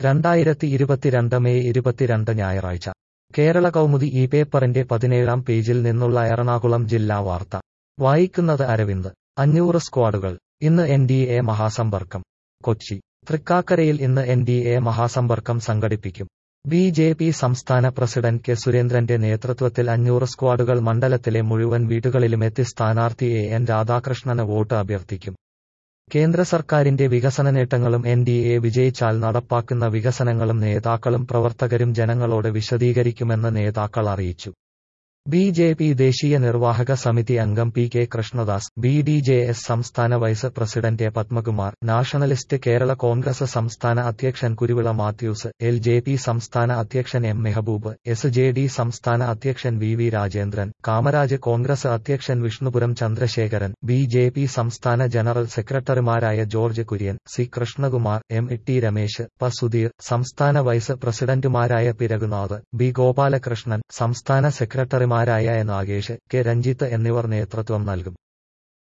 രണ്ടായിരത്തി ഇരുപത്തിരണ്ട് മെയ് ഇരുപത്തിരണ്ട് ഞായറാഴ്ച കേരള കൗമുദി ഈ പേപ്പറിന്റെ പതിനേഴാം പേജിൽ നിന്നുള്ള എറണാകുളം ജില്ലാ വാർത്ത വായിക്കുന്നത് അരവിന്ദ് അഞ്ഞൂറ് സ്ക്വാഡുകൾ ഇന്ന് എൻ ഡി എ മഹാസമ്പർക്കം കൊച്ചി തൃക്കാക്കരയിൽ ഇന്ന് എൻ ഡി എ മഹാസമ്പർക്കം സംഘടിപ്പിക്കും ബി ജെ പി സംസ്ഥാന പ്രസിഡന്റ് കെ സുരേന്ദ്രന്റെ നേതൃത്വത്തിൽ അഞ്ഞൂറ് സ്ക്വാഡുകൾ മണ്ഡലത്തിലെ മുഴുവൻ വീടുകളിലുമെത്തി സ്ഥാനാർത്ഥി എ എൻ രാധാകൃഷ്ണന് വോട്ട് അഭ്യർത്ഥിക്കും കേന്ദ്ര സർക്കാരിന്റെ വികസന നേട്ടങ്ങളും എൻ ഡി എ വിജയിച്ചാൽ നടപ്പാക്കുന്ന വികസനങ്ങളും നേതാക്കളും പ്രവർത്തകരും ജനങ്ങളോട് വിശദീകരിക്കുമെന്ന് നേതാക്കൾ അറിയിച്ചു ബി ജെ പി ദേശീയ നിർവാഹക സമിതി അംഗം P K Krishnadas B D J S സംസ്ഥാന vice president A Padmakumar nationalist Kerala Congress സംസ്ഥാന അധ്യക്ഷൻ Kuruvila Mathews L J P സംസ്ഥാന അധ്യക്ഷൻ M Mehaboob S J D സംസ്ഥാന അധ്യക്ഷൻ വി വി രാജേന്ദ്രൻ കാമരാജ് കോൺഗ്രസ് അധ്യക്ഷൻ Vishnupuram Chandrasekharan B J P സംസ്ഥാന ജനറൽ സെക്രട്ടറിമാരായ George Kurian C Krishnakumar M T Ramesh പ സുധീർ സംസ്ഥാന വൈസ് പ്രസിഡന്റുമാരായ പി രഘുനാഥ് ബി ഗോപാലകൃഷ്ണൻ സംസ്ഥാന സെക്രട്ടറിമാരായ എ നാഗേഷ് കെ രഞ്ജിത്ത് എന്നിവർ നേതൃത്വം നൽകും